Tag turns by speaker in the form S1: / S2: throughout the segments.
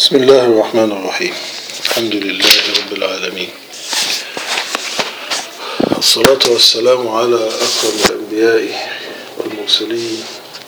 S1: بسم الله الرحمن الرحيم الحمد لله رب العالمين الصلاة والسلام على أكرم الأنبياء والمرسلين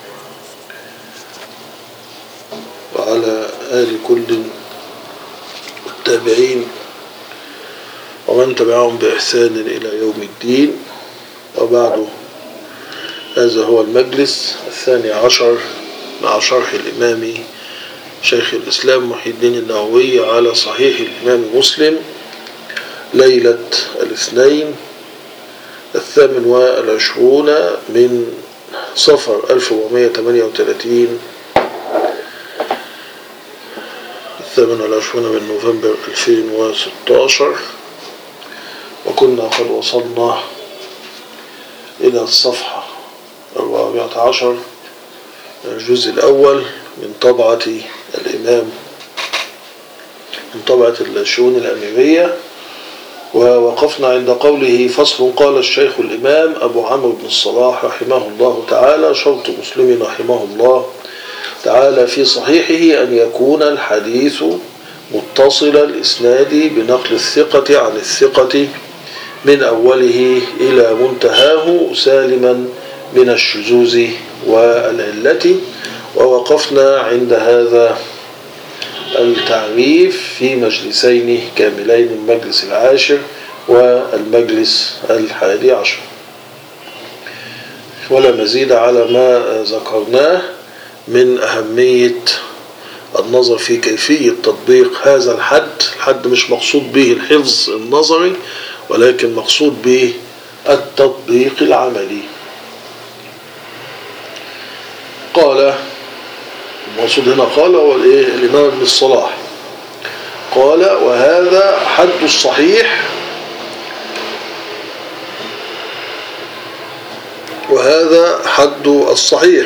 S1: وعلى آل كل التابعين ومن تبعهم بإحسان إلى يوم الدين وبعد هذا هو المجلس الثاني عشر مع شرح الإمام شيخ الإسلام محي الدين النووي على صحيح الإمام مسلم ليلة الاثنين الثامن والعشرون من صفر 1438 الثامن والعشرون من نوفمبر 2016 وكنا قد وصلنا إلى الصفحة الرابعة عشر الجزء الأول من طبعة الإمام من طبعة الشؤون الأميرية ووقفنا عند قوله فصل قال الشيخ الإمام أبو عمرو بن الصلاح رحمه الله تعالى شرط مسلم رحمه الله تعالى في صحيحه أن يكون الحديث متصل الإسناد بنقل الثقة عن الثقة من أوله إلى منتهاه سالما من الشذوذ والعلة ووقفنا عند هذا التعريف في مجلسين كاملين المجلس العاشر والمجلس الحادي عشر ولا مزيد على ما ذكرناه من أهمية النظر في كيفية تطبيق هذا الحد الحد مش مقصود به الحفظ النظري ولكن مقصود به التطبيق العملي قال المقصود هنا قال هو الإمام ابن الصلاح قال وهذا حد الصحيح وهذا حد الصحيح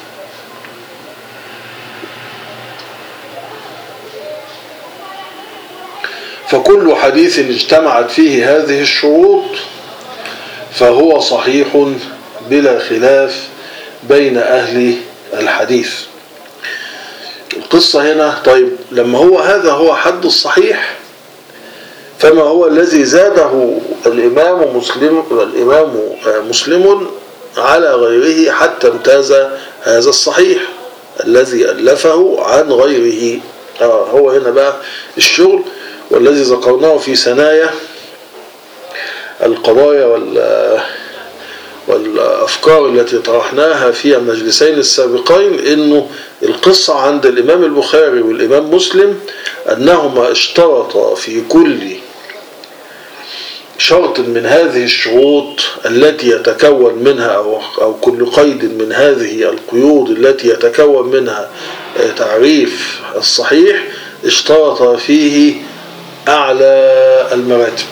S1: فكل حديث اجتمعت فيه هذه الشروط فهو صحيح بلا خلاف بين أهل الحديث القصة هنا طيب لما هو هذا هو حد الصحيح فما هو الذي زاده الإمام مسلم الإمام مسلم على غيره حتى امتاز هذا الصحيح الذي ألفه عن غيره آه هو هنا بقى الشغل والذي ذكرناه في ثنايا القضايا وال والأفكار التي طرحناها في المجلسين السابقين إنه القصة عند الإمام البخاري والإمام مسلم أنهما اشترطا في كل شرط من هذه الشروط التي يتكون منها أو, أو كل قيد من هذه القيود التي يتكون منها تعريف الصحيح اشترط فيه أعلى المراتب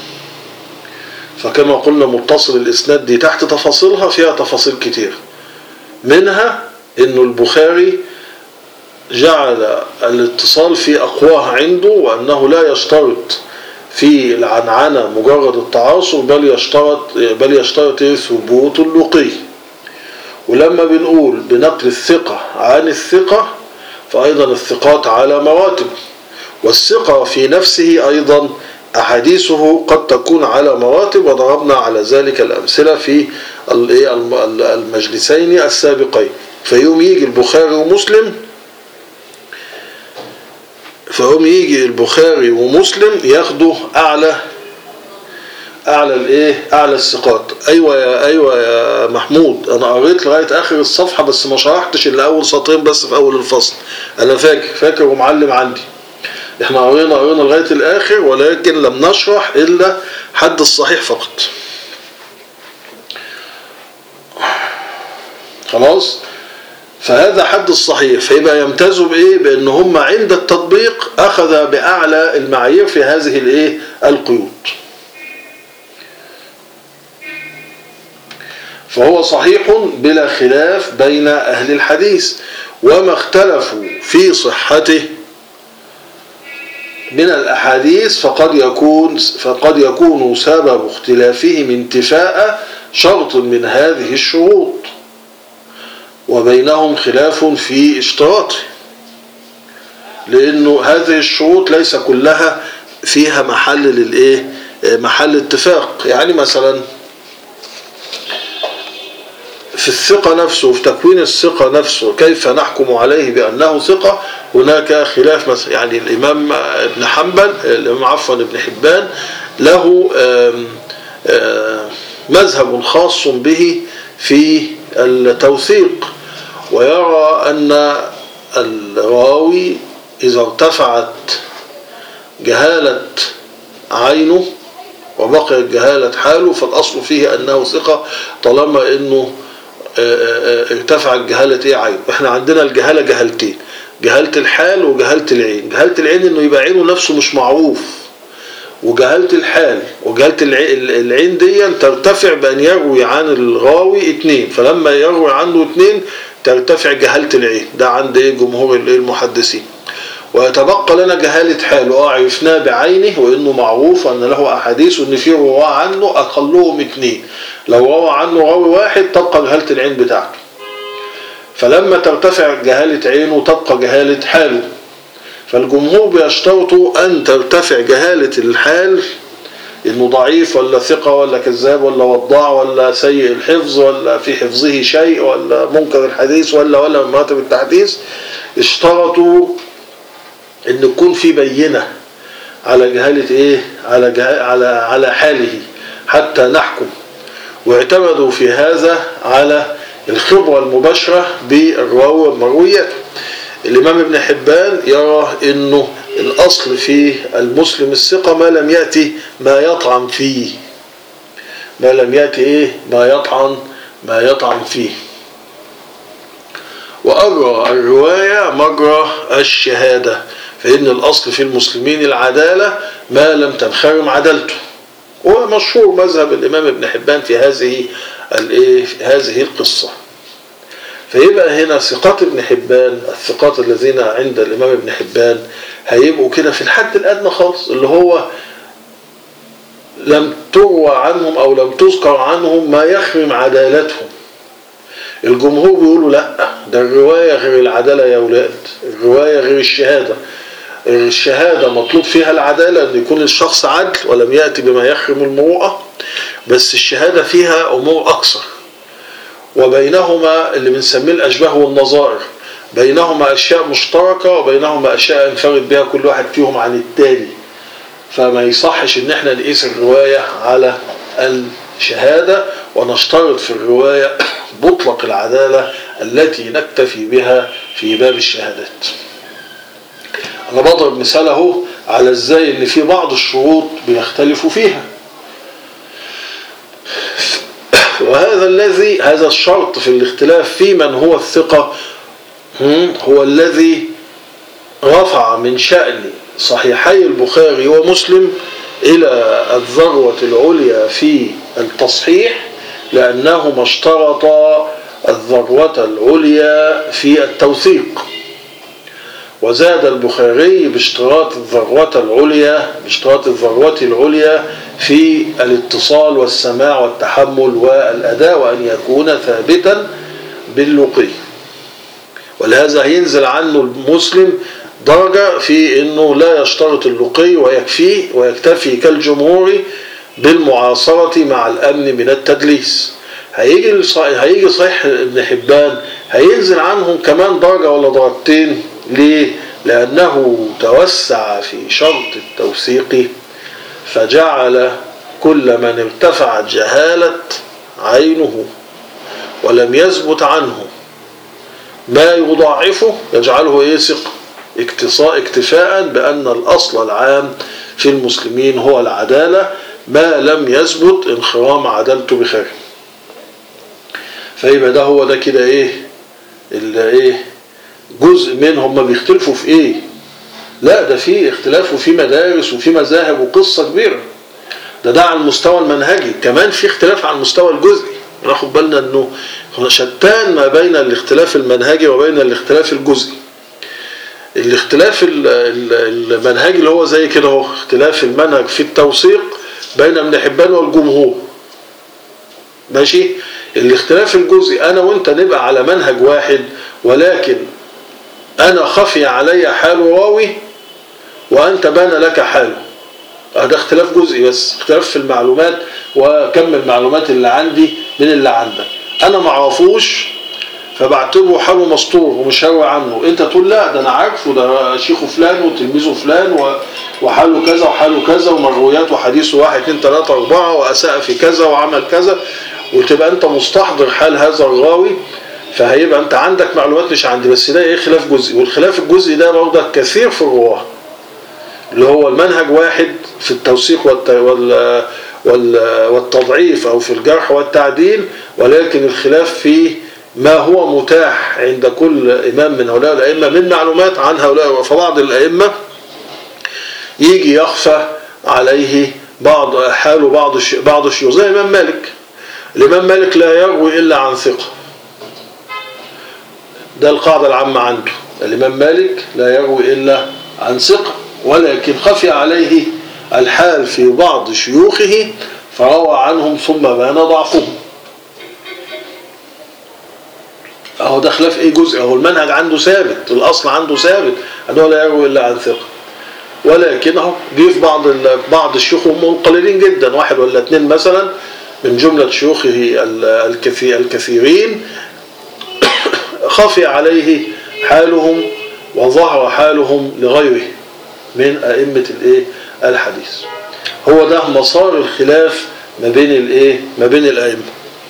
S1: فكما قلنا متصل الإسناد دي تحت تفاصيلها فيها تفاصيل كتير منها انه البخاري جعل الاتصال في أقواه عنده وأنه لا يشترط في العنعنة مجرد التعاصر بل يشترط بل يشترط ثبوت اللقي ولما بنقول بنقل الثقة عن الثقة فأيضا الثقات على مراتب والثقة في نفسه أيضا أحاديثه قد تكون على مراتب وضربنا على ذلك الأمثلة في المجلسين السابقين فيوم يجي البخاري ومسلم فيوم يجي البخاري ومسلم ياخدوا أعلى أعلى الإيه أعلى الثقات أيوة يا أيوة يا محمود أنا قريت لغاية آخر الصفحة بس ما شرحتش إلا أول سطرين بس في أول الفصل أنا فاكر فاكر ومعلم عندي احنا قرينا قرينا لغاية الآخر ولكن لم نشرح إلا حد الصحيح فقط خلاص فهذا حد الصحيح فيبقى يمتازوا بإيه بأن هم عند التطبيق أخذ بأعلى المعايير في هذه الإيه القيود فهو صحيح بلا خلاف بين أهل الحديث وما اختلفوا في صحته من الأحاديث فقد يكون فقد يكون سبب اختلافهم انتفاء شرط من هذه الشروط وبينهم خلاف في اشتراطه لانه هذه الشروط ليس كلها فيها محل للايه محل اتفاق يعني مثلا في الثقة نفسه وفي تكوين الثقة نفسه كيف نحكم عليه بأنه ثقة هناك خلاف مثلا يعني الإمام ابن حنبل الإمام عفوا ابن حبان له آم آم مذهب خاص به في التوثيق ويرى أن الراوي إذا ارتفعت جهالة عينه وبقيت جهالة حاله فالأصل فيه أنه ثقة طالما أنه ارتفعت جهالة ايه عين احنا عندنا الجهالة جهالتين جهالة الحال وجهالة العين جهالة العين انه يبقى عينه نفسه مش معروف وجهالة الحال وجهالة العين دي ترتفع بأن يروي عن الراوي اتنين فلما يروي عنه اتنين ترتفع جهالة العين ده عند ايه جمهور المحدثين ويتبقى لنا جهالة حاله اه عرفناه بعينه وانه معروف وان له احاديث وان في رواه عنه اقلهم اتنين لو روى عنه راوي واحد تبقى جهالة العين بتاعته فلما ترتفع جهالة عينه تبقى جهالة حاله فالجمهور بيشترطوا ان ترتفع جهالة الحال انه ضعيف ولا ثقة ولا كذاب ولا وضاع ولا سيء الحفظ ولا في حفظه شيء ولا منكر الحديث ولا ولا من مراتب التحديث اشترطوا ان يكون في بينة على جهالة ايه على جه... على على حاله حتى نحكم واعتمدوا في هذا على الخبرة المباشرة بالراوي والمرويات الإمام ابن حبان يرى أنه الأصل في المسلم الثقة ما لم يأتي ما يطعن فيه ما لم يأتي إيه ما يطعن ما يطعن فيه وأجرى الرواية مجرى الشهادة فإن الأصل في المسلمين العدالة ما لم تنخرم عدالته ومشهور مذهب الإمام ابن حبان في هذه هذه القصة فيبقى هنا ثقات ابن حبان الثقات الذين عند الإمام ابن حبان هيبقوا كده في الحد الأدنى خالص اللي هو لم تروى عنهم أو لم تذكر عنهم ما يخرم عدالتهم الجمهور بيقولوا لا ده الرواية غير العدالة يا أولاد الرواية غير الشهادة الشهادة مطلوب فيها العدالة أن يكون الشخص عدل ولم يأتي بما يخرم المروءة بس الشهادة فيها أمور أكثر وبينهما اللي بنسميه الأشباه والنظائر بينهما أشياء مشتركة وبينهما أشياء ينفرد بها كل واحد فيهم عن التاني فما يصحش ان احنا نقيس الرواية على الشهادة ونشترط في الرواية مطلق العدالة التي نكتفي بها في باب الشهادات انا بضرب مثال اهو على ازاي ان في بعض الشروط بيختلفوا فيها وهذا الذي هذا الشرط في الاختلاف في من هو الثقة هو الذي رفع من شأن صحيحي البخاري ومسلم إلى الذروة العليا في التصحيح لأنهما اشترطا الذروة العليا في التوثيق وزاد البخاري باشتراط الذروة العليا باشتراط الذروة العليا في الاتصال والسماع والتحمل والأداء وأن يكون ثابتا باللقي ولهذا هينزل عنه المسلم درجة في أنه لا يشترط اللقي ويكفيه ويكتفي كالجمهور بالمعاصرة مع الأمن من التدليس هيجي هيجي صحيح ابن حبان هينزل عنهم كمان درجة ولا درجتين ليه؟ لأنه توسع في شرط التوثيق فجعل كل من ارتفعت جهالة عينه ولم يثبت عنه ما يضاعفه يجعله ايه ثقة اكتصاء اكتفاء بأن الأصل العام في المسلمين هو العدالة ما لم يثبت انخرام عدالته بخير فيبقى ده هو ده كده ايه اللي ايه جزء منهم ما بيختلفوا في ايه لا ده في اختلاف وفي مدارس وفي مذاهب وقصة كبيرة ده ده على المستوى المنهجي كمان في اختلاف على المستوى الجزئي ناخد بالنا انه شتان ما بين الاختلاف المنهجي وبين الاختلاف الجزئي الاختلاف المنهجي اللي هو زي كده اهو اختلاف المنهج في التوثيق بين ابن حبان والجمهور ماشي الاختلاف الجزئي انا وانت نبقى على منهج واحد ولكن أنا خفي علي حال راوي وأنت بان لك حاله ده اختلاف جزئي بس اختلاف في المعلومات وكم المعلومات اللي عندي من اللي عندك انا ما اعرفوش فبعتبره حاله مسطور ومش هروي عنه انت تقول لا ده انا عارفه ده شيخه فلان وتلميذه فلان وحاله كذا وحاله كذا ومروياته حديثه واحد اتنين تلاته اربعه واساء في كذا وعمل كذا وتبقى انت مستحضر حال هذا الراوي فهيبقى انت عندك معلومات مش عندي بس ده ايه خلاف جزئي والخلاف الجزئي ده برضه كثير في الرواه اللي هو المنهج واحد في التوثيق والت... وال... وال... والتضعيف او في الجرح والتعديل ولكن الخلاف في ما هو متاح عند كل امام من هؤلاء الائمه من معلومات عن هؤلاء فبعض الائمه يجي يخفى عليه بعض حال بعض الش... بعض الشيوخ زي الامام مالك الامام مالك لا يروي الا عن ثقه ده القاعده العامه عنده الامام مالك لا يروي الا عن ثقه ولكن خفي عليه الحال في بعض شيوخه فروى عنهم ثم بان ضعفهم اهو ده خلاف ايه جزء اهو المنهج عنده ثابت الاصل عنده ثابت انه لا يروي الا عن ثقه ولكن اهو جه في بعض بعض الشيوخ هم قليلين جدا واحد ولا اثنين مثلا من جمله شيوخه الكثير الكثيرين خفي عليه حالهم وظهر حالهم لغيره من أئمة الإيه الحديث هو ده مسار الخلاف ما بين الإيه ما بين الأئمة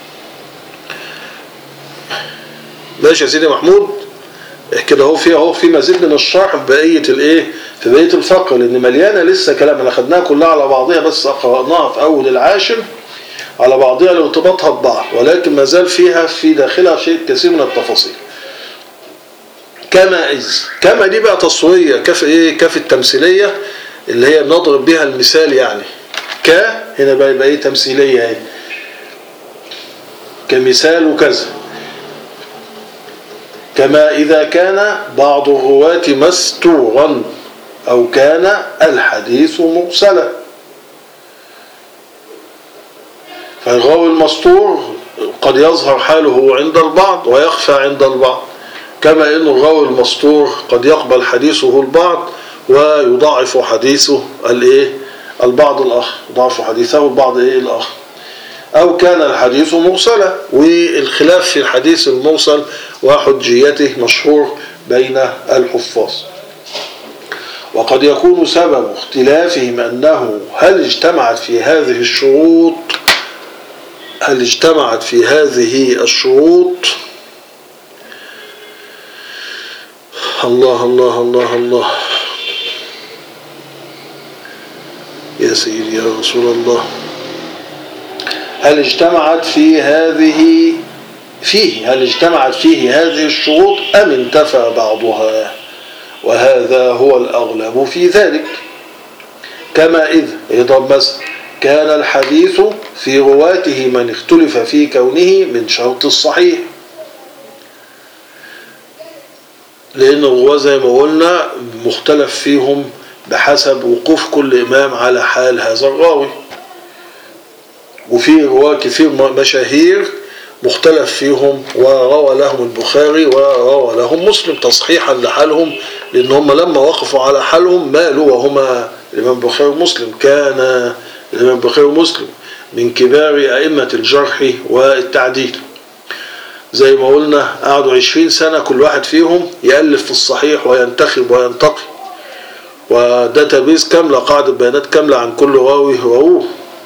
S1: ماشي يا سيدي محمود كده هو في اهو في مزيد من الشرح في بقيه الايه في بقيه الفقره لان مليانه لسه كلام انا خدناها كلها على بعضها بس قراناها في اول العاشر على بعضها لارتباطها ببعض ولكن ما زال فيها في داخلها شيء كثير من التفاصيل كما إذ كما دي بقى تصوية كف إيه كف التمثيلية اللي هي نضرب بها المثال يعني ك هنا بقى يبقى إيه تمثيلية اهي كمثال وكذا كما إذا كان بعض الرواة مستورا أو كان الحديث مرسلا فالراوي المستور قد يظهر حاله عند البعض ويخفى عند البعض كما أن الراوي المستور قد يقبل حديثه البعض ويضاعف حديثه الايه البعض الآخر يضاعف حديثه البعض ايه الآخر أو كان الحديث مرسلا والخلاف في الحديث المرسل وحجيته مشهور بين الحفاظ وقد يكون سبب اختلافهم أنه هل اجتمعت في هذه الشروط هل اجتمعت في هذه الشروط الله الله الله الله يا سيدي يا رسول الله هل اجتمعت في هذه فيه هل اجتمعت فيه هذه الشروط أم انتفى بعضها وهذا هو الأغلب في ذلك كما إذ يضرب مثلا كان الحديث في رواته من اختلف في كونه من شرط الصحيح لأن الرواة زي ما قلنا مختلف فيهم بحسب وقوف كل إمام على حال هذا الراوي وفي رواة كثير مشاهير مختلف فيهم وروى لهم البخاري وروى لهم مسلم تصحيحا لحالهم لأن هم لما وقفوا على حالهم مالوا وهما الإمام البخاري ومسلم كان الإمام البخاري ومسلم من كبار أئمة الجرح والتعديل زي ما قلنا قعدوا عشرين سنة كل واحد فيهم يألف في الصحيح وينتخب وينتقي وداتابيز كاملة قاعدة بيانات كاملة عن كل راوي رووه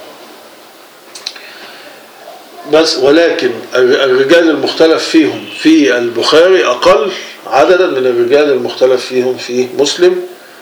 S1: بس ولكن الرجال المختلف فيهم في البخاري أقل عددا من الرجال المختلف فيهم في مسلم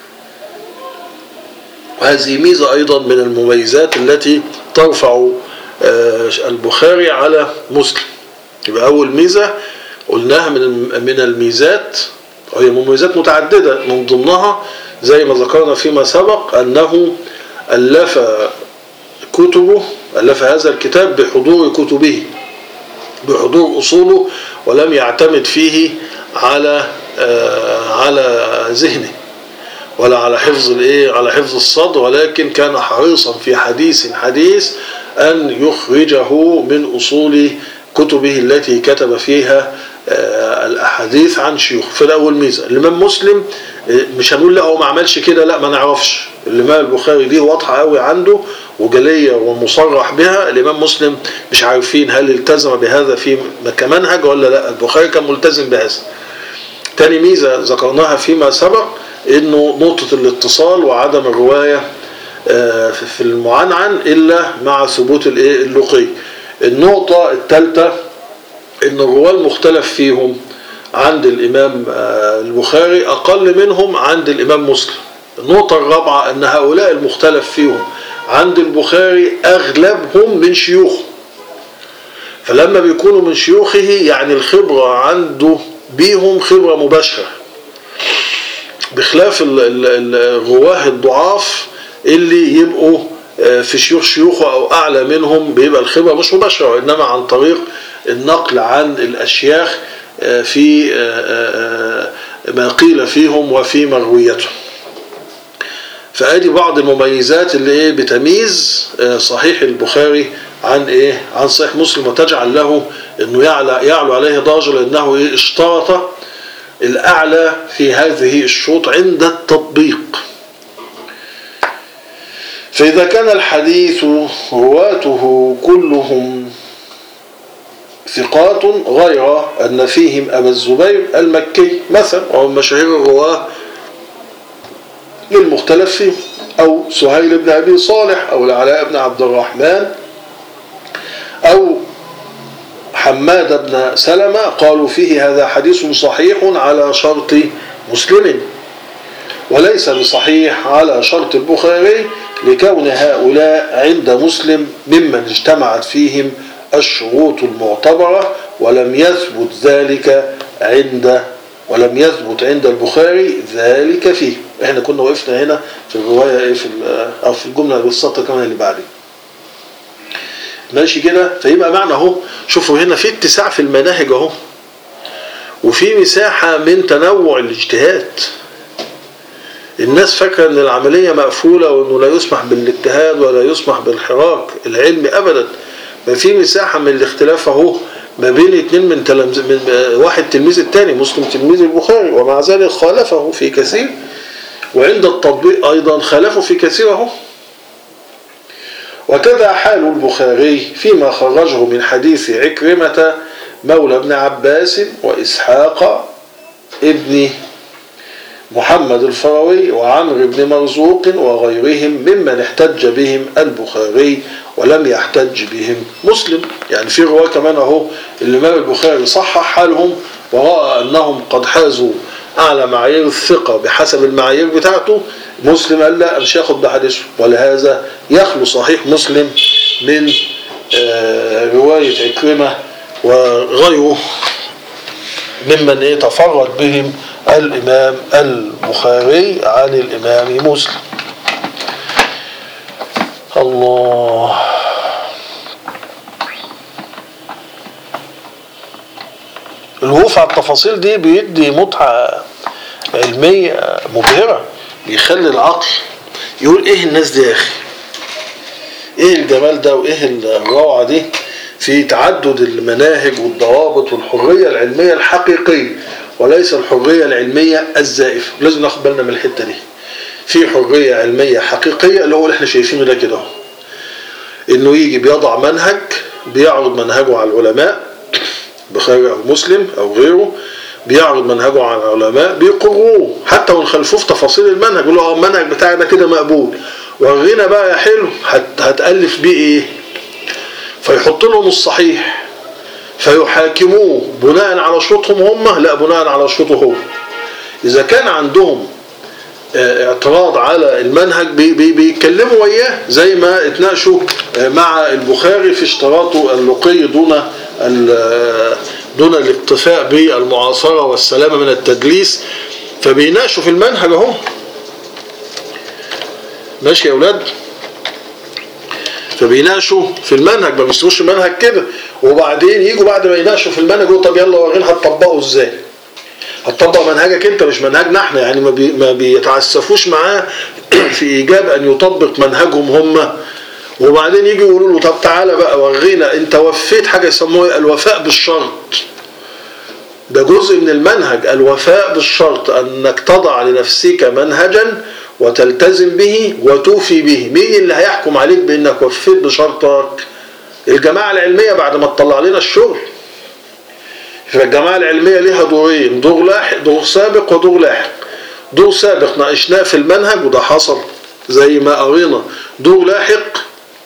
S1: وهذه ميزة أيضا من المميزات التي ترفع البخاري على مسلم يبقى أول ميزة قلناها من من الميزات وهي مميزات متعددة من ضمنها زي ما ذكرنا فيما سبق أنه ألف كتبه ألف هذا الكتاب بحضور كتبه بحضور أصوله ولم يعتمد فيه على على ذهنه ولا على حفظ الايه على حفظ الصدر ولكن كان حريصا في حديث حديث أن يخرجه من أصول كتبه التي كتب فيها الأحاديث عن شيوخ في الأول ميزة الإمام مسلم مش هنقول لا هو ما عملش كده لا ما نعرفش الإمام البخاري دي واضحة قوي عنده وجلية ومصرح بها الإمام مسلم مش عارفين هل التزم بهذا في كمنهج ولا لا البخاري كان ملتزم بهذا تاني ميزة ذكرناها فيما سبق انه نقطة الاتصال وعدم الرواية في المعنعن الا مع ثبوت اللقي النقطة الثالثة ان الرواة المختلف فيهم عند الامام البخاري اقل منهم عند الامام مسلم النقطة الرابعة ان هؤلاء المختلف فيهم عند البخاري اغلبهم من شيوخه فلما بيكونوا من شيوخه يعني الخبرة عنده بيهم خبرة مباشرة بخلاف الرواه الضعاف اللي يبقوا في شيوخ شيوخه او اعلى منهم بيبقى الخبرة مش مباشرة وانما عن طريق النقل عن الاشياخ في ما قيل فيهم وفي مرويتهم فادي بعض المميزات اللي ايه بتميز صحيح البخاري عن ايه عن صحيح مسلم وتجعل له انه يعلى يعلو عليه درجه لانه ايه اشترط الاعلى في هذه الشروط عند التطبيق فاذا كان الحديث رواته كلهم ثقات غير ان فيهم ابا الزبير المكي مثلا وهو مشاهير الرواه للمختلف فيه او سهيل بن ابي صالح او العلاء بن عبد الرحمن أو حماد بن سلمة قالوا فيه هذا حديث صحيح على شرط مسلم وليس بصحيح على شرط البخاري لكون هؤلاء عند مسلم ممن اجتمعت فيهم الشروط المعتبرة ولم يثبت ذلك عند ولم يثبت عند البخاري ذلك فيه احنا كنا وقفنا هنا في الرواية ايه في او في الجملة بالسطر كمان اللي بعدين ماشي كده فيبقى معنى اهو شوفوا هنا في اتساع في المناهج اهو وفي مساحة من تنوع الاجتهاد الناس فاكرة ان العملية مقفولة وانه لا يسمح بالاجتهاد ولا يسمح بالحراك العلمي ابدا ما في مساحة من الاختلاف اهو ما بين اتنين من, تلمز... من واحد تلميذ التاني مسلم تلميذ البخاري ومع ذلك خالفه في كثير وعند التطبيق ايضا خالفه في كثير اهو وكذا حال البخاري فيما خرجه من حديث عكرمة مولى ابن عباس وإسحاق ابن محمد الفروي وعمرو بن مرزوق وغيرهم ممن احتج بهم البخاري ولم يحتج بهم مسلم يعني في رواية كمان اهو الإمام البخاري صحح حالهم ورأى أنهم قد حازوا أعلى معايير الثقة بحسب المعايير بتاعته مسلم قال لا مش هاخد بحديثه ولهذا يخلو صحيح مسلم من رواية عكرمة وغيره ممن ايه تفرد بهم الإمام البخاري عن الإمام مسلم الله الوقوف على التفاصيل دي بيدي متعة علمية مبهرة بيخلي العقل يقول ايه الناس دي يا اخي ايه الجمال ده وايه الروعة دي في تعدد المناهج والضوابط والحرية العلمية الحقيقية وليس الحرية العلمية الزائفة لازم ناخد بالنا من الحتة دي في حرية علمية حقيقية اللي هو اللي احنا شايفينه ده كده انه يجي بيضع منهج بيعرض منهجه على العلماء بخاري او مسلم او غيره بيعرض منهجه على العلماء بيقروه حتى وان خلفوه في تفاصيل المنهج يقولوا اه المنهج بتاعك ده كده مقبول ورينا بقى يا حلو هت هتالف بيه ايه فيحط لهم الصحيح فيحاكموه بناء على شروطهم هم لا بناء على شروطه هو اذا كان عندهم اعتراض على المنهج بي بي بيتكلموا وياه زي ما اتناقشوا مع البخاري في اشتراطه اللقي دون دون الاكتفاء بالمعاصرة والسلامة من التدليس فبيناقشوا في المنهج اهو ماشي يا اولاد فبيناقشوا في المنهج ما بيسيبوش المنهج كده وبعدين يجوا بعد ما يناقشوا في المنهج يقولوا طب يلا ورينا هتطبقه ازاي هتطبق منهجك انت مش منهجنا احنا يعني ما, بي ما بيتعسفوش معاه في ايجاب ان يطبق منهجهم هم وبعدين يجي يقولوا له طب تعالى بقى ورينا انت وفيت حاجه يسموها الوفاء بالشرط ده جزء من المنهج الوفاء بالشرط أنك تضع لنفسك منهجا وتلتزم به وتوفي به مين اللي هيحكم عليك بأنك وفيت بشرطك الجماعة العلمية بعد ما تطلع لنا الشغل فالجماعة العلمية ليها دورين دور لاحق دور سابق ودور لاحق دور سابق ناقشناه في المنهج وده حصل زي ما قرينا دور لاحق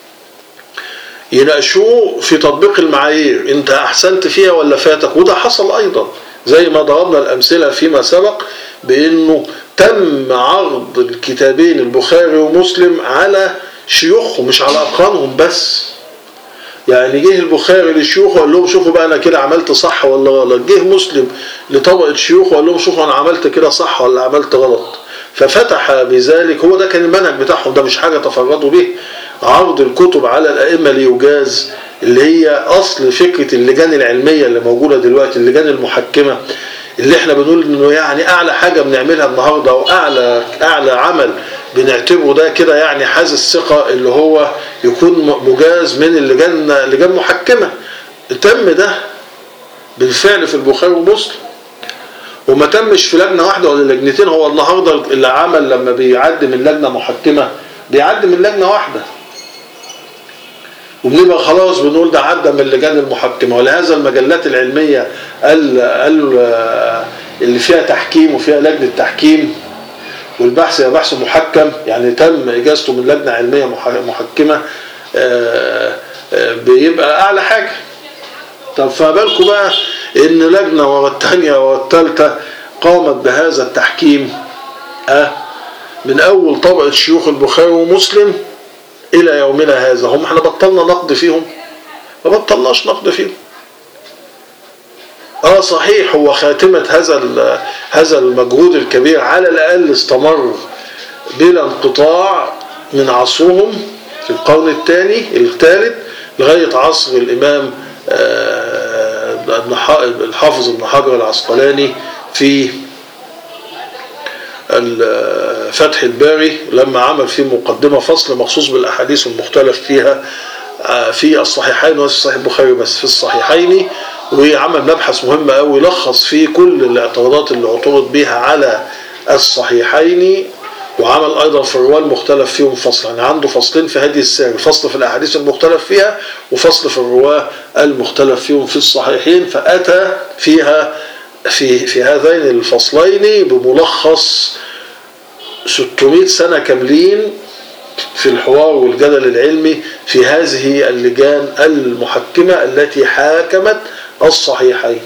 S1: يناقشوه في تطبيق المعايير انت احسنت فيها ولا فاتك وده حصل ايضا زي ما ضربنا الامثله فيما سبق بانه تم عرض الكتابين البخاري ومسلم على شيوخهم مش على اقرانهم بس يعني جه البخاري لشيوخه وقال لهم شوفوا بقى انا كده عملت صح ولا غلط جه مسلم لطبقه شيوخه وقال لهم شوفوا انا عملت كده صح ولا عملت غلط ففتح بذلك هو ده كان المنهج بتاعهم ده مش حاجه تفردوا به عرض الكتب على الائمه ليجاز اللي هي اصل فكره اللجان العلميه اللي موجوده دلوقتي اللجان المحكمه اللي احنا بنقول انه يعني اعلى حاجه بنعملها النهارده واعلى اعلى عمل بنعتبره ده كده يعني حاز الثقه اللي هو يكون مجاز من اللجان لجان محكمه تم ده بالفعل في البخاري ومسلم وما تمش في لجنه واحده ولا لجنتين هو النهارده اللي عمل لما بيعدي من لجنه محكمه بيعدي من لجنه واحده وبنبقى خلاص بنقول ده عدى من اللجان المحكمه ولهذا المجلات العلميه ال ال اللي فيها تحكيم وفيها لجنه تحكيم والبحث يا بحث محكم يعني تم اجازته من لجنه علميه محكمه بيبقى اعلى حاجه طب فما بالكم بقى ان لجنه ورا الثانيه ورا الثالثه قامت بهذا التحكيم أه من اول طبقه شيوخ البخاري ومسلم الى يومنا هذا هم احنا بطلنا نقد فيهم ما بطلناش نقد فيهم اه صحيح هو خاتمة هذا هذا المجهود الكبير على الاقل استمر بلا انقطاع من عصرهم في القرن الثاني الثالث لغاية عصر الامام الحافظ ابن حجر العسقلاني في فتح الباري لما عمل فيه مقدمة فصل مخصوص بالأحاديث المختلف فيها في الصحيحين وفي صحيح البخاري بس في الصحيحين وعمل مبحث مهم قوي لخص فيه كل الاعتراضات اللي اعترض بها على الصحيحين وعمل ايضا في الرواه المختلف فيهم فصل يعني عنده فصلين في هدي الساري فصل في الاحاديث المختلف فيها وفصل في الرواه المختلف فيهم في الصحيحين فاتى فيها في في هذين الفصلين بملخص 600 سنة كاملين في الحوار والجدل العلمي في هذه اللجان المحكمة التي حاكمت الصحيحين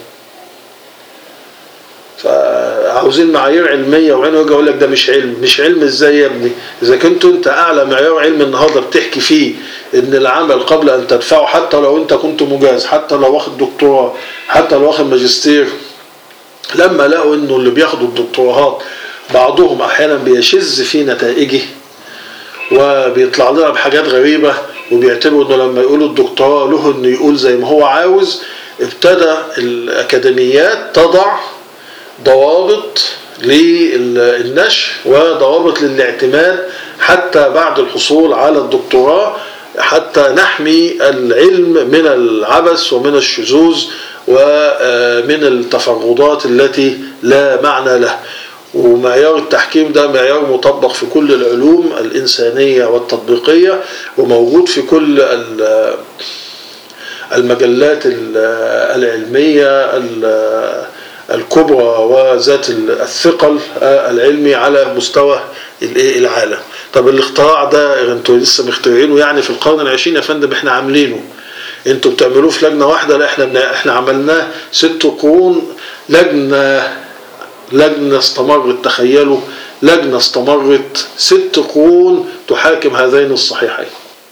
S1: فعاوزين معايير علمية وعين وجه اقول لك ده مش علم مش علم ازاي يا ابني اذا كنت انت اعلى معيار علم النهارده بتحكي فيه ان العمل قبل ان تدفعه حتى لو انت كنت مجاز حتى لو واخد دكتوراه حتى لو واخد ماجستير لما لقوا انه اللي بياخدوا الدكتوراهات بعضهم احيانا بيشذ في نتائجه وبيطلع لنا بحاجات غريبة وبيعتبروا انه لما يقولوا الدكتوراه له انه يقول زي ما هو عاوز ابتدى الاكاديميات تضع ضوابط للنشر وضوابط للاعتماد حتى بعد الحصول على الدكتوراه حتى نحمي العلم من العبث ومن الشذوذ ومن التفرضات التي لا معنى له ومعيار التحكيم ده معيار مطبق في كل العلوم الإنسانية والتطبيقية وموجود في كل المجلات العلمية الكبرى وذات الثقل العلمي على مستوى العالم طب الاختراع ده انتوا لسه مخترعينه يعني في القرن العشرين يا فندم احنا عاملينه انتوا بتعملوه في لجنه واحده لا احنا احنا عملناه ست قرون لجنه لجنه استمرت تخيلوا لجنه استمرت ست قرون تحاكم هذين الصحيحين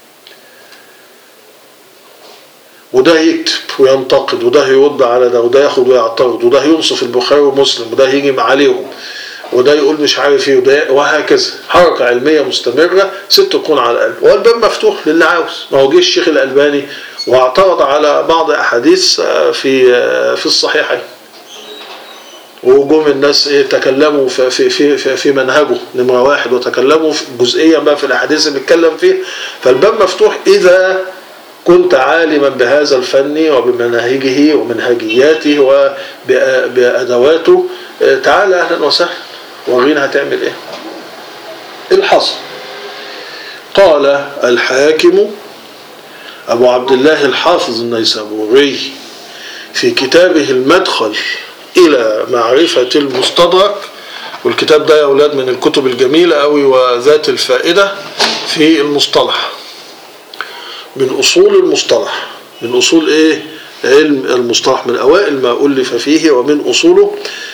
S1: وده يكتب وينتقد وده يرد على ده وده ياخد ويعترض وده ينصف البخاري ومسلم وده يجي عليهم وده يقول مش عارف ايه وده وهكذا حركه علميه مستمره ست قرون على الاقل والباب مفتوح للي عاوز ما هو جه الشيخ الالباني واعترض على بعض احاديث في في الصحيحين وجم الناس ايه تكلموا في في في في, في منهجه نمره واحد وتكلموا في جزئيا بقى في الاحاديث اللي بيتكلم فيها فالباب مفتوح اذا كنت عالما بهذا الفن وبمناهجه ومنهجياته وبأدواته تعال أهلا وسهلا ورينا هتعمل إيه الحصل قال الحاكم أبو عبد الله الحافظ النيسابوري في كتابه المدخل إلى معرفة المستدرك والكتاب ده يا أولاد من الكتب الجميلة أوي وذات الفائدة في المصطلح من أصول المصطلح من أصول إيه علم المصطلح من أوائل ما ألف فيه ومن أصوله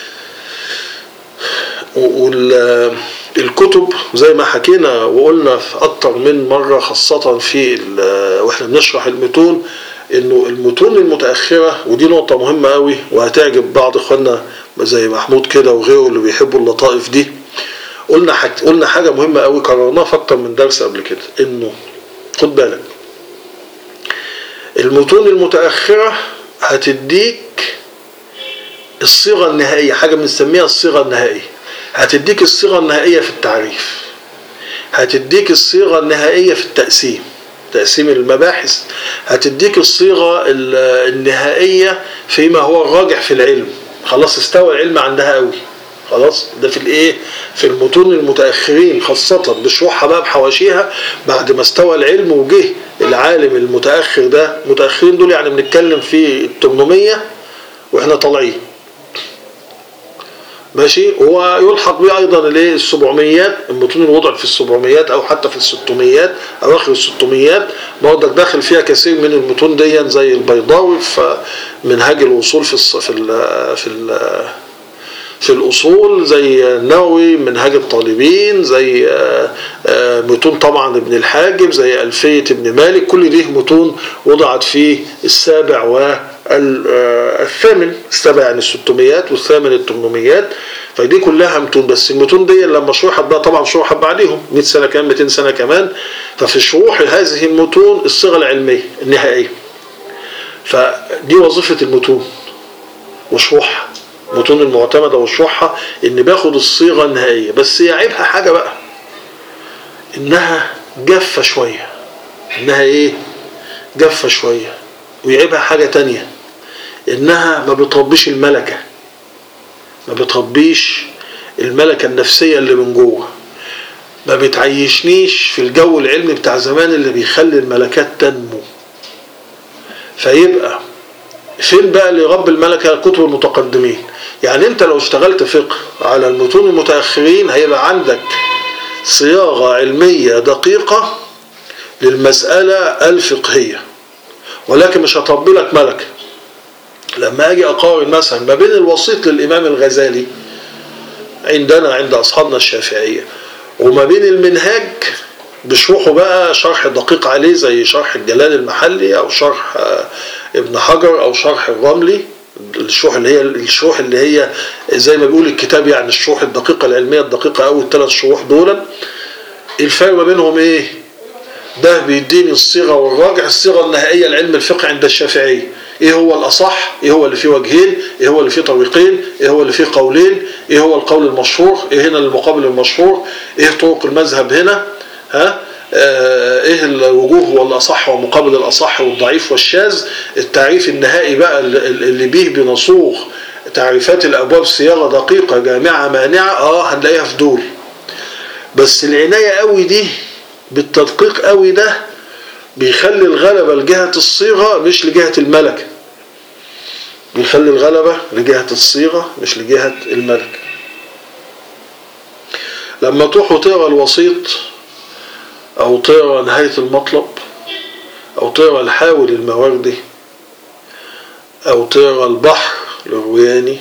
S1: والكتب زي ما حكينا وقلنا في أكتر من مرة خاصة في وإحنا بنشرح المتون إنه المتون المتأخرة ودي نقطة مهمة قوي وهتعجب بعض إخواننا زي محمود كده وغيره اللي بيحبوا اللطائف دي قلنا حاجة قلنا حاجة مهمة قوي قررناها في أكتر من درس قبل كده إنه خد بالك المتون المتأخرة هتديك الصيغة النهائية حاجة بنسميها الصيغة النهائية هتديك الصيغة النهائية في التعريف هتديك الصيغة النهائية في التقسيم تقسيم المباحث هتديك الصيغة النهائية فيما هو الراجح في العلم خلاص استوى العلم عندها قوي خلاص ده في الايه في المتون المتاخرين خاصه بشروحها بقى بحواشيها بعد ما استوى العلم وجه العالم المتاخر ده المتاخرين دول يعني بنتكلم في ال 800 واحنا طالعين ماشي هو يلحق به ايضا الايه السبعميات المتون الوضع في السبعميات او حتى في الستميات اواخر الستميات برضك داخل فيها كثير من المتون دي زي البيضاوي في منهاج الوصول في الص... في ال... في ال... في الأصول زي النووي منهاج الطالبين زي متون طبعا ابن الحاجب زي ألفية ابن مالك كل دي متون وضعت في السابع والثامن السابع يعني الستميات والثامن التمنميات فدي كلها متون بس المتون دي لما شرحت بقى طبعا شرحت بعديهم 100 سنة كمان 200 سنة كمان ففي شروح هذه المتون الصيغة العلمية النهائية فدي وظيفة المتون وشروحها المتون المعتمدة وشروحها ان باخد الصيغة النهائية بس هي عيبها حاجة بقى انها جافة شوية انها ايه جافة شوية ويعيبها حاجة تانية انها ما بتربيش الملكة ما بتربيش الملكة النفسية اللي من جوه ما بتعيشنيش في الجو العلمي بتاع زمان اللي بيخلي الملكات تنمو فيبقى فين بقى اللي يربي الملكة كتب المتقدمين يعني انت لو اشتغلت فقه على المتون المتأخرين هيبقى عندك صياغة علمية دقيقة للمسألة الفقهية ولكن مش هتربي لك ملكة لما اجي اقارن مثلا ما بين الوسيط للامام الغزالي عندنا عند اصحابنا الشافعية وما بين المنهاج بشروحه بقى شرح دقيق عليه زي شرح الجلال المحلي او شرح ابن حجر او شرح الرملي الشروح اللي هي الشروح اللي هي زي ما بيقول الكتاب يعني الشروح الدقيقة العلمية الدقيقة أو الثلاث شروح دول الفرق ما بينهم إيه؟ ده بيديني الصيغة والراجع الصيغة النهائية لعلم الفقه عند الشافعية ايه هو الاصح ايه هو اللي فيه وجهين ايه هو اللي فيه طريقين ايه هو اللي فيه قولين ايه هو القول المشهور ايه هنا المقابل المشهور ايه طرق المذهب هنا ها ايه الوجوه والاصح ومقابل الاصح والضعيف والشاذ التعريف النهائي بقى اللي بيه بنصوغ تعريفات الابواب صياغه دقيقه جامعه مانعه اه هنلاقيها في دول بس العنايه قوي دي بالتدقيق قوي ده بيخلي الغلبه لجهه الصيغه مش لجهه الملكه بيخلي الغلبه لجهه الصيغه مش لجهه الملكه لما تروحوا تقرا الوسيط أو تقرا نهاية المطلب أو تقرا الحاول المواردي أو تقرا البحر للروياني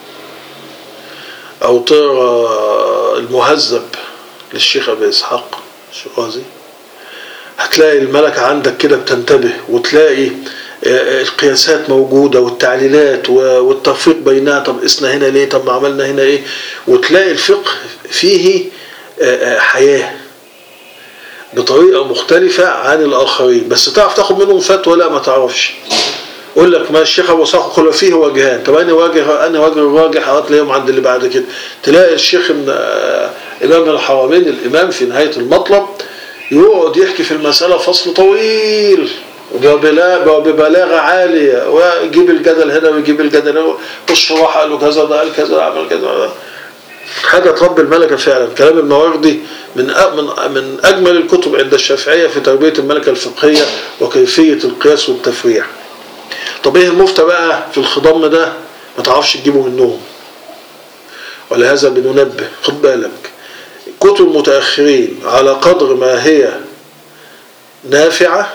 S1: أو تقرا المهذب للشيخ أبي إسحاق الشيرازي هتلاقي الملكة عندك كده بتنتبه وتلاقي القياسات موجودة والتعليلات والتفريق بينها طب قسنا هنا ليه طب ما عملنا هنا ايه وتلاقي الفقه فيه حياه بطريقة مختلفة عن الآخرين بس تعرف تاخد منهم فتوى لا ما تعرفش يقول لك ما الشيخ ابو اسحاق قال فيه وجهان طب انا واجه انا واجه الراجح هتلاقيهم عند اللي بعد كده تلاقي الشيخ امام الحرمين الامام في نهايه المطلب يقعد يحكي في المساله فصل طويل وببلاغة عالية ويجيب الجدل هنا ويجيب الجدل هنا والشراح قالوا كذا ده قال كذا عمل كذا حاجة تربي الملكة فعلا كلام المواردي من من من أجمل الكتب عند الشافعية في تربية الملكة الفقهية وكيفية القياس والتفريع طب ايه المفتى بقى في الخضم ده ما تعرفش تجيبه منهم ولهذا بننبه خد بالك كتب المتأخرين على قدر ما هي نافعة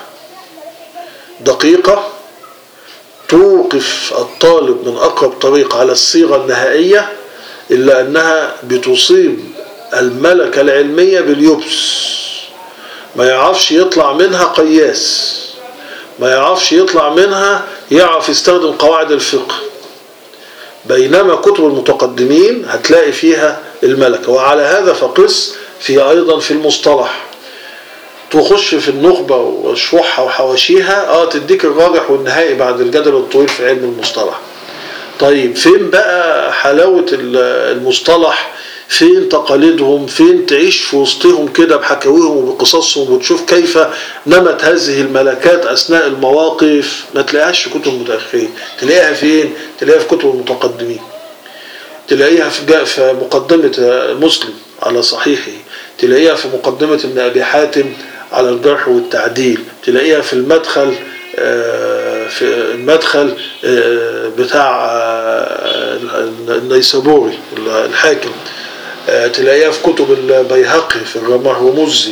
S1: دقيقة توقف الطالب من أقرب طريق على الصيغة النهائية إلا أنها بتصيب الملكة العلمية باليبس ما يعرفش يطلع منها قياس ما يعرفش يطلع منها يعرف يستخدم قواعد الفقه بينما كتب المتقدمين هتلاقي فيها الملكة وعلى هذا فقس في أيضا في المصطلح تخش في النخبة وشروحها وحواشيها اه تديك الراجح والنهائي بعد الجدل الطويل في علم المصطلح طيب فين بقى حلاوة المصطلح فين تقاليدهم فين تعيش في وسطهم كده بحكاويهم وبقصصهم وتشوف كيف نمت هذه الملكات أثناء المواقف ما تلاقيهاش في كتب المتأخرين تلاقيها فين تلاقيها في كتب المتقدمين تلاقيها في, في مقدمة مسلم على صحيحه تلاقيها في مقدمة ابن أبي حاتم على الجرح والتعديل تلاقيها في المدخل في المدخل بتاع النيسابوري الحاكم تلاقيها في كتب البيهقي في الرمح ومزي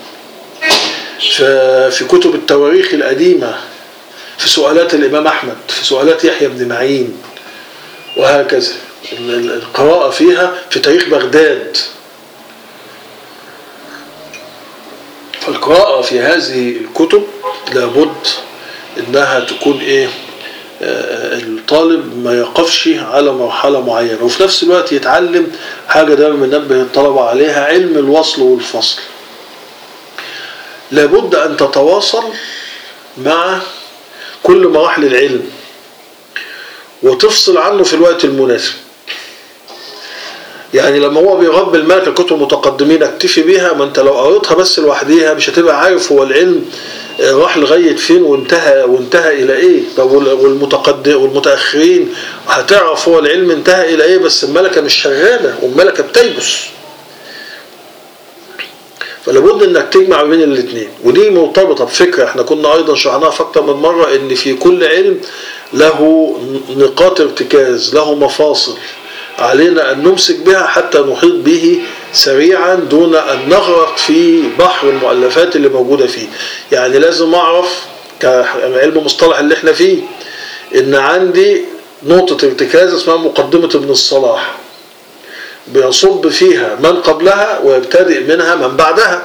S1: في كتب التواريخ القديمة في سؤالات الإمام أحمد في سؤالات يحيى بن معين وهكذا القراءة فيها في تاريخ بغداد فالقراءة في هذه الكتب لابد انها تكون ايه الطالب ما يقفش على مرحلة معينة وفي نفس الوقت يتعلم حاجة دايما بننبه الطلبة عليها علم الوصل والفصل لابد أن تتواصل مع كل مراحل العلم وتفصل عنه في الوقت المناسب يعني لما هو بيربي الملكة كتب متقدمين اكتفي بيها ما انت لو قريتها بس لوحديها مش هتبقى عارف هو العلم راح لغاية فين وانتهى وانتهى إلى إيه طب والمتقدم والمتأخرين هتعرف هو العلم انتهى إلى إيه بس الملكة مش شغالة والملكة بتيبس فلابد انك تجمع بين الاثنين ودي مرتبطه بفكره احنا كنا ايضا شرحناها في اكتر من مره ان في كل علم له نقاط ارتكاز له مفاصل علينا ان نمسك بها حتى نحيط به سريعا دون ان نغرق في بحر المؤلفات اللي موجوده فيه يعني لازم اعرف كعلم مصطلح اللي احنا فيه ان عندي نقطه ارتكاز اسمها مقدمه ابن الصلاح بيصب فيها من قبلها ويبتدئ منها من بعدها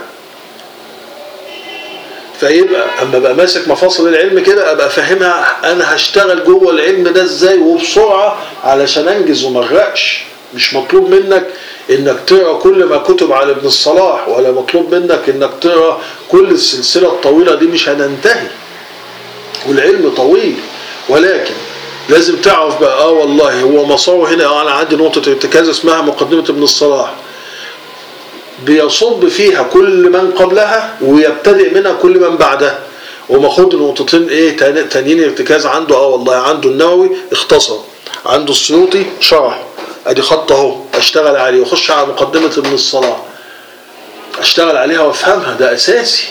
S1: فيبقى اما ابقى ماسك مفاصل العلم كده ابقى فاهمها انا هشتغل جوه العلم ده ازاي وبسرعه علشان انجز وما اغرقش مش مطلوب منك انك تقرا كل ما كتب على ابن الصلاح ولا مطلوب منك انك تقرا كل السلسله الطويله دي مش هننتهي والعلم طويل ولكن لازم تعرف بقى اه والله هو مساره هنا اه انا عندي نقطه ارتكاز اسمها مقدمه ابن الصلاح بيصب فيها كل من قبلها ويبتدئ منها كل من بعدها وماخد نقطتين ايه تانيين ارتكاز عنده اه والله عنده النووي اختصر عنده السيوطي شرح ادي خط اهو اشتغل عليه واخش على مقدمه ابن الصلاح اشتغل عليها وافهمها ده اساسي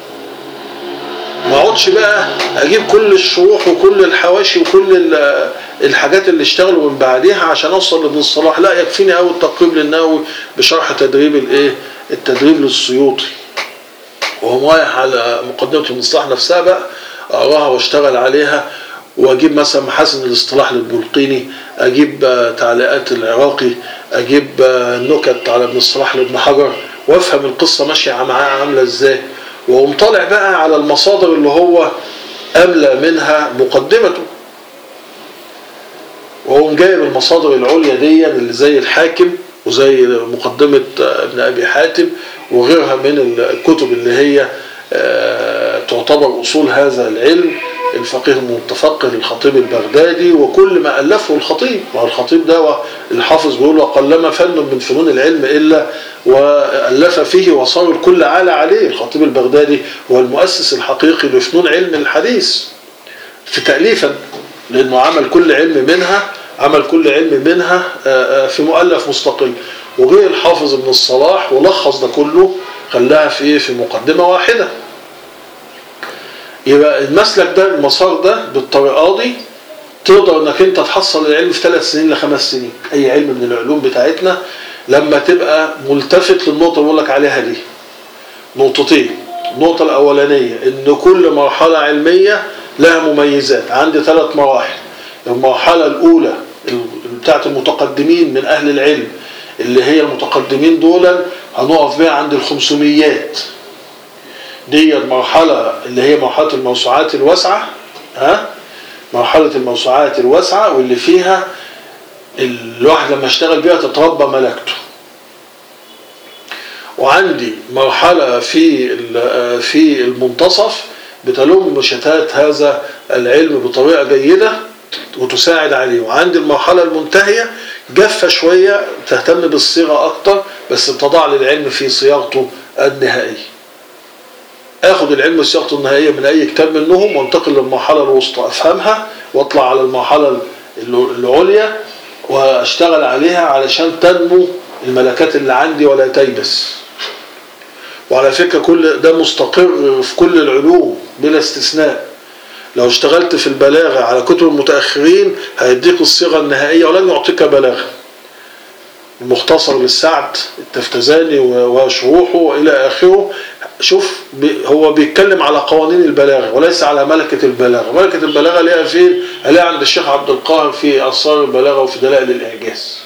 S1: ما اقعدش بقى اجيب كل الشروح وكل الحواشي وكل الحاجات اللي اشتغلوا من بعديها عشان اوصل لابن الصلاح لا يكفيني قوي التقريب للنووي بشرح تدريب الايه التدريب للسيوطي وهو رايح على مقدمه ابن الصلاح نفسها بقى اقراها واشتغل عليها واجيب مثلا محاسن الاصطلاح للبلقيني اجيب تعليقات العراقي اجيب نكت على ابن الصلاح لابن حجر وافهم القصه ماشيه معاه عامله ازاي وقوم طالع بقى على المصادر اللي هو املى منها مقدمته وقوم جايب المصادر العليا دي اللي زي الحاكم وزي مقدمة ابن أبي حاتم وغيرها من الكتب اللي هي تعتبر أصول هذا العلم الفقيه المتفقه الخطيب البغدادي وكل ما ألفه الخطيب والخطيب ده الحافظ بيقول وقلما فن من فنون العلم إلا وألف فيه وصار الكل عالى عليه الخطيب البغدادي هو المؤسس الحقيقي لفنون علم الحديث في تأليفا لأنه عمل كل علم منها عمل كل علم منها في مؤلف مستقل وغير الحافظ ابن الصلاح ولخص ده كله خلاها في في مقدمة واحدة يبقى المسلك ده المسار ده بالطريقة دي تقدر انك انت تحصل العلم في ثلاث سنين لخمس سنين اي علم من العلوم بتاعتنا لما تبقى ملتفت للنقطة اللي بقول لك عليها دي نقطتين النقطة الأولانية إن كل مرحلة علمية لها مميزات عندي ثلاث مراحل المرحلة الأولى بتاعت المتقدمين من أهل العلم اللي هي المتقدمين دول هنقف بيها عند الخمسميات دي المرحلة اللي هي مرحلة الموسوعات الواسعة ها مرحلة الموسوعات الواسعة واللي فيها الواحد لما اشتغل بيها تتربى ملكته وعندي مرحلة في في المنتصف بتلم شتات هذا العلم بطريقة جيدة وتساعد عليه وعندي المرحلة المنتهية جافة شوية تهتم بالصيغة أكتر بس بتضع للعلم في صياغته النهائية اخد العلم صياغته النهائية من أي كتاب منهم وانتقل للمرحلة الوسطى أفهمها واطلع على المرحلة العليا واشتغل عليها علشان تنمو الملكات اللي عندي ولا تيبس وعلى فكرة كل ده مستقر في كل العلوم بلا استثناء لو اشتغلت في البلاغة على كتب المتأخرين هيديك الصيغة النهائية ولن يعطيك بلاغة المختصر للسعد التفتزاني وشروحه وإلى آخره شوف هو بيتكلم على قوانين البلاغة وليس على ملكة البلاغة ملكة البلاغة ليها فين؟ ليها عند الشيخ عبد القاهر في أسرار البلاغة وفي دلائل الإعجاز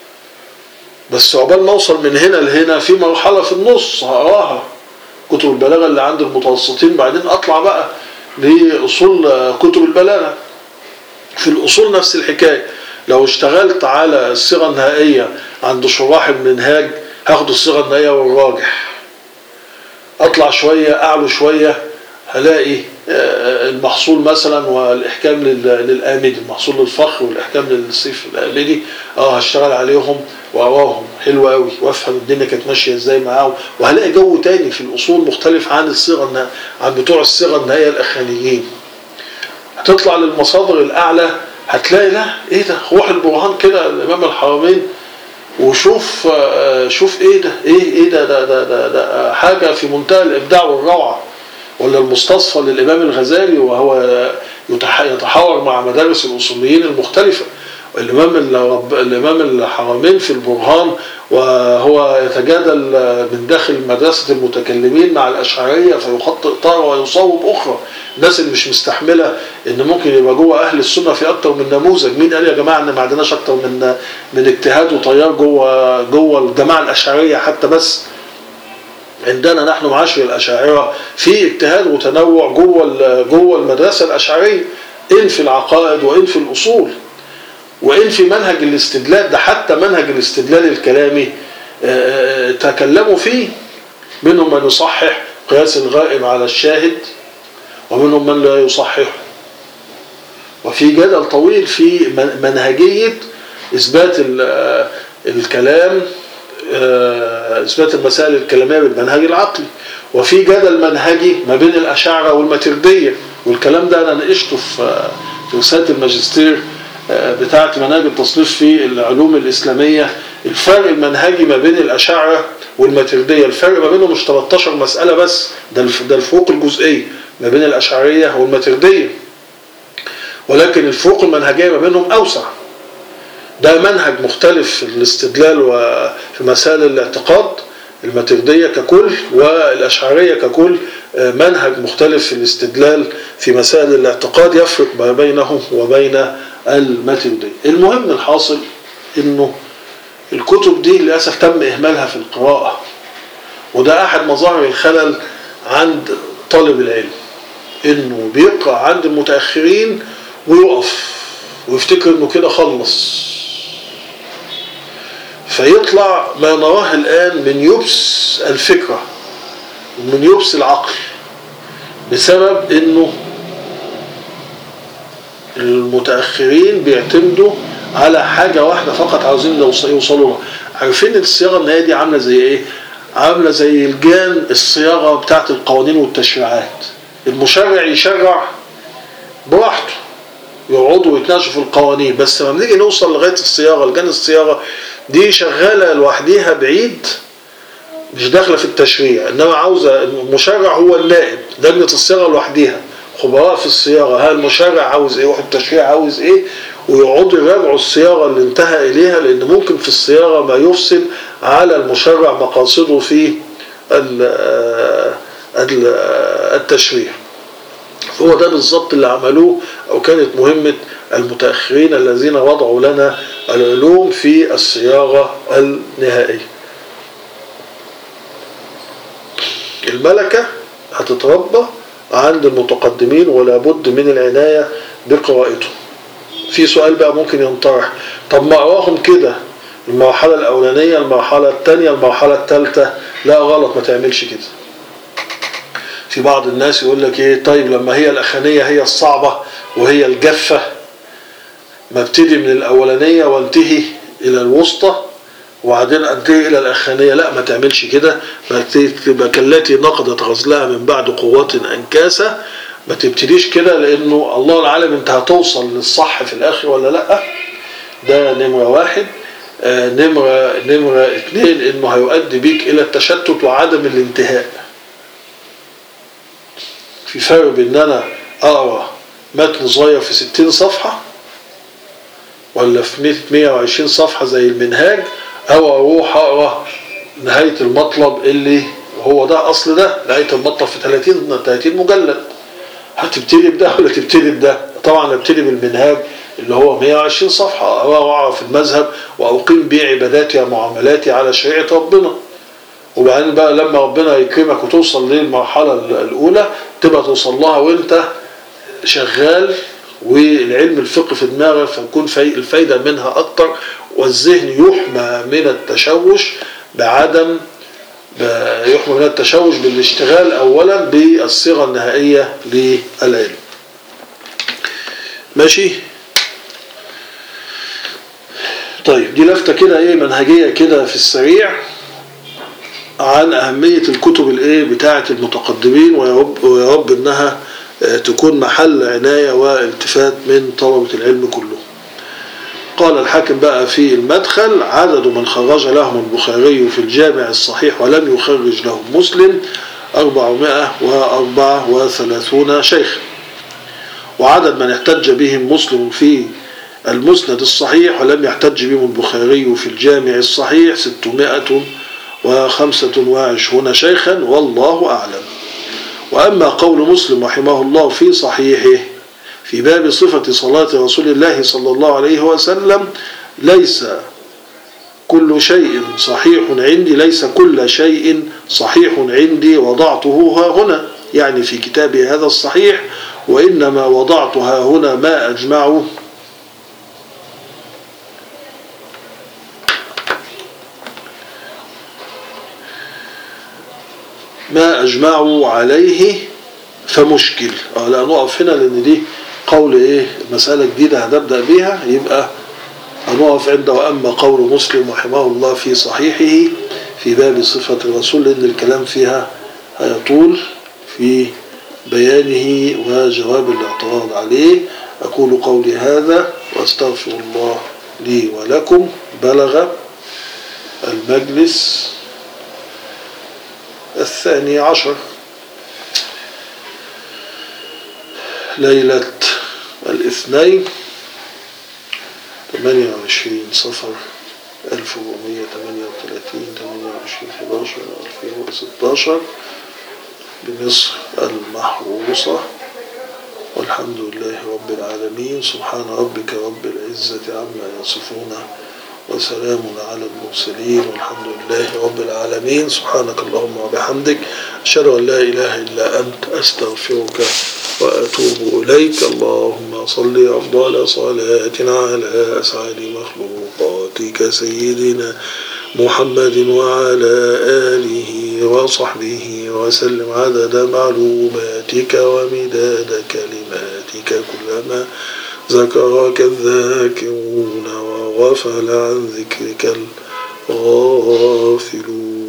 S1: بس عقبال ما اوصل من هنا لهنا في مرحلة في النص هقراها كتب البلاغة اللي عند المتوسطين بعدين أطلع بقى لأصول كتب البلاغة في الأصول نفس الحكاية لو اشتغلت على الصيغة النهائية عند شراح المنهاج هاخد الصيغة النهائية والراجح اطلع شوية اعلو شوية هلاقي المحصول مثلا والاحكام للآمدي المحصول للفخر والاحكام للسيف الآمدي اه هشتغل عليهم واراهم حلو قوي وافهم الدنيا كانت ماشيه ازاي معاهم وهلاقي جو تاني في الاصول مختلف عن الصيغه عن بتوع الصيغه النهائيه الاخرانيين هتطلع للمصادر الاعلى هتلاقي لا ايه ده روح البرهان كده الامام الحرمين وشوف شوف ايه ده ايه ايه ده ده, ده, ده, ده حاجه في منتهى الابداع والروعه ولا المستصفى للامام الغزالي وهو يتحاور مع مدارس الاصوليين المختلفه الامام الامام الحرمين في البرهان وهو يتجادل من داخل مدرسه المتكلمين مع الاشعريه فيخطئ طاره ويصوب اخرى الناس اللي مش مستحمله ان ممكن يبقى جوه اهل السنه في اكتر من نموذج مين قال يا جماعه ان ما عندناش اكتر من من اجتهاد وتيار جوه جوه الجماعه الاشعريه حتى بس عندنا نحن معاشر الاشاعره في اجتهاد وتنوع جوه جوه المدرسه الاشعريه ان في العقائد وان في الاصول وإن في منهج الاستدلال ده حتى منهج الاستدلال الكلامي تكلموا فيه منهم من يصحح قياس الغائب على الشاهد ومنهم من لا يصححه وفي جدل طويل في منهجية إثبات الكلام إثبات المسائل الكلامية بالمنهج العقلي وفي جدل منهجي ما بين الأشاعرة والماتردية والكلام ده أنا ناقشته في رسالة الماجستير بتاعة مناهج التصنيف في العلوم الإسلامية الفرق المنهجي ما بين الأشاعرة والماتردية الفرق ما بينهم مش 13 مسألة بس ده ده الفروق الجزئية ما بين الأشعرية والماتردية ولكن الفروق المنهجية ما بينهم أوسع ده منهج مختلف في الاستدلال وفي مسائل الاعتقاد الماتردية ككل والأشعرية ككل منهج مختلف في الاستدلال في مسائل الاعتقاد يفرق ما بينه وبين الماتردية المهم الحاصل انه الكتب دي للأسف تم إهمالها في القراءة وده أحد مظاهر الخلل عند طالب العلم انه بيقرأ عند المتأخرين ويقف ويفتكر انه كده خلص فيطلع ما نراه الآن من يبس الفكرة ومن يبس العقل بسبب انه المتأخرين بيعتمدوا على حاجة واحدة فقط عاوزين يوص- يوصلوا لها عارفين الصياغة النهائية دي عاملة زي ايه عاملة زي الجان الصياغة بتاعت القوانين والتشريعات المشرع يشرع براحته يقعدوا ويتناقشوا في القوانين بس لما بنيجي نوصل لغايه الصياغه لجان الصياغه دي شغاله لوحديها بعيد مش داخله في التشريع انما عاوزه المشرع هو النائب لجنه الصياغه لوحديها خبراء في الصياغه هل المشرع عاوز ايه والتشريع عاوز ايه ويقعدوا يراجعوا الصياغه اللي انتهى اليها لان ممكن في الصياغه ما يفسد على المشرع مقاصده في ال- ال- التشريع هو ده بالظبط اللي عملوه او كانت مهمه المتاخرين الذين وضعوا لنا العلوم في الصياغه النهائيه. الملكه هتتربى عند المتقدمين ولا بد من العنايه بقراءته. في سؤال بقى ممكن ينطرح طب ما اقراهم كده المرحله الاولانيه المرحله الثانيه المرحله الثالثه لا غلط ما تعملش كده. في بعض الناس يقول لك ايه طيب لما هي الاخرانيه هي الصعبه وهي الجافه ما ابتدي من الاولانيه وانتهي الى الوسطى وبعدين انتهي الى الاخرانيه لا ما تعملش كده ما تبقى كالتي نقضت غزلها من بعد قوه انكاسه ما تبتديش كده لانه الله العالم انت هتوصل للصح في الاخر ولا لا ده نمره واحد آه نمره نمره اثنين انه هيؤدي بيك الى التشتت وعدم الانتهاء في فرق بين ان انا اقرا متن صغير في 60 صفحه ولا في 100 120 صفحه زي المنهاج او اروح اقرا نهايه المطلب اللي هو ده اصل ده نهايه المطلب في 30 30 مجلد هتبتدي بده ولا تبتدي بده طبعا ابتدي بالمنهاج اللي هو 120 صفحه اقرا واعرف المذهب واقيم بيه عباداتي ومعاملاتي على شريعه ربنا وبعدين بقى لما ربنا يكرمك وتوصل للمرحلة الأولى تبقى توصل لها وأنت شغال والعلم الفقه في دماغك فيكون في الفايدة منها أكتر والذهن يحمى من التشوش بعدم يحمى من التشوش بالاشتغال أولا بالصيغة النهائية للعلم ماشي طيب دي لفتة كده ايه منهجية كده في السريع عن أهمية الكتب الإيه بتاعة المتقدمين ويا رب ويا رب إنها تكون محل عناية والتفات من طلبة العلم كلهم. قال الحاكم بقى في المدخل عدد من خرج لهم البخاري في الجامع الصحيح ولم يخرج لهم مسلم أربعمائة وأربعة وثلاثون شيخا وعدد من احتج بهم مسلم في المسند الصحيح ولم يحتج بهم البخاري في الجامع الصحيح ستمائة وخمسة وعشرون شيخا والله أعلم وأما قول مسلم رحمه الله في صحيحه في باب صفة صلاة رسول الله صلى الله عليه وسلم ليس كل شيء صحيح عندي ليس كل شيء صحيح عندي وضعته ها هنا يعني في كتابي هذا الصحيح وإنما وضعت ها هنا ما أجمعه ما أجمعوا عليه فمشكل اه لا نقف هنا لأن دي قول إيه مسألة جديدة هنبدأ بيها يبقى هنقف عند وأما قول مسلم رحمه الله في صحيحه في باب صفة الرسول لأن الكلام فيها هيطول في بيانه وجواب الاعتراض عليه أقول قولي هذا وأستغفر الله لي ولكم بلغ المجلس الثاني عشر ليلة الاثنين 28 صفر 1438 28 11 2016 بمصر المحروسة والحمد لله رب العالمين سبحان ربك رب العزة عما يصفون وسلام على المرسلين والحمد لله رب العالمين سبحانك اللهم وبحمدك أشهد أن لا إله إلا أنت أستغفرك وأتوب إليك اللهم صل أفضل صلاة على أسعد مخلوقاتك سيدنا محمد وعلى آله وصحبه وسلم عدد معلوماتك ومداد كلماتك كلما ذكرك الذاكرون وغفل عن ذكرك الغافلون